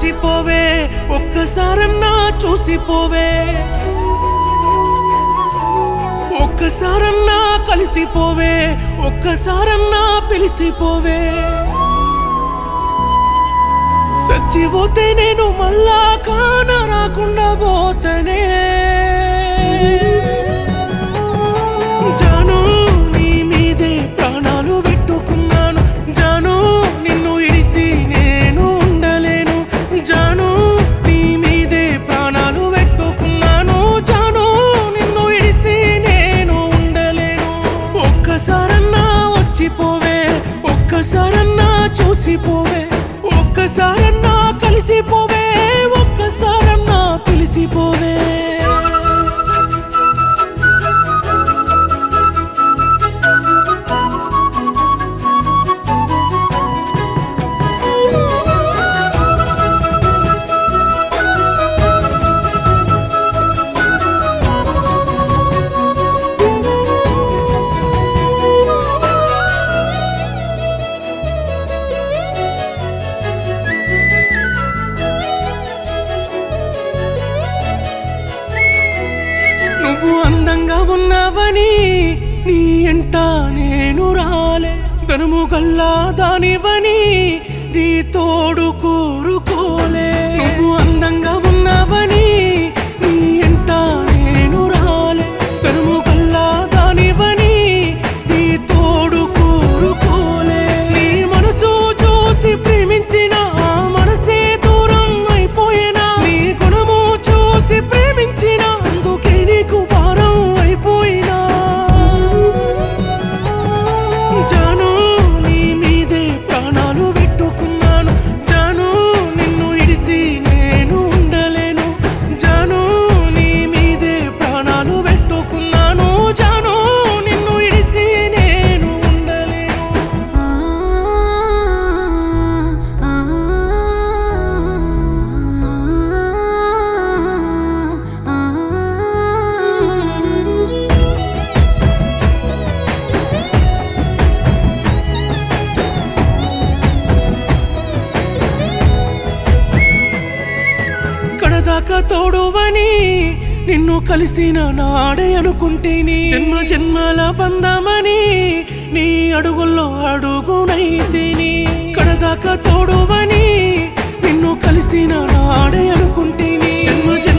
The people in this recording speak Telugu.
వచ్చిపోవే ఒక్కసారన్నా చూసిపోవే ఒక్కసారన్నా కలిసిపోవే ఒక్కసారన్నా పిలిసిపోవే సచ్చిపోతే నేను మళ్ళా కాన రాకుండా పోతనే జాను నీ మీదే ప్రాణాలు పెట్టుకున్నాను జాను నిన్ను ఇడిసి నేను ఉండలేను జాను నీ మీదే ప్రాణాలు పెట్టుకున్నాను జాను నిన్ను ఇడిసి నేను ఉండలేను ఒక్కసారన్నా వచ్చిపోవే ఒక్కసారన్నా చూసిపోవే ఒక్కసారన్నా కలిసిపోవే ఒక్కసారన్నా పిలిసిపోవే నువ్వు అందంగా ఉన్నావని నీ ఎంట నేను రాలే ధనము గల్లా దానివని నీ తోడు కోరుకోలే నువ్వు అందంగా ఉన్నావని నీ ఎంట నేను రాలే ధనము గల్లా దానివని నీ తోడు కోరుకోలే నీ మనసు చూసి ప్రేమించిన ఆ మనసే దూరం అయిపోయినా నీ గుణము చూసి ప్రేమించిన అందుకే నీకు భారం అయిపోయినా జాను నీ మీదే ప్రాణాలు పెట్టుకున్నాను జాను నిన్ను ఇడిసి నేను ఉండలేను జాను నీ మీదే ప్రాణాలు పెట్టుకున్నాను జాను నిన్ను ఇడిసి నేను ఉండలేను కడదాకా తోడువని నిన్ను కలిసిన నాడే అనుకుంటేని జన్మ జన్మల బంధమని నీ అడుగుల్లో అడుగునైతేని కడదాకా తోడువని నిన్ను కలిసిన నాడే అనుకుంటేని జన్మ జన్మ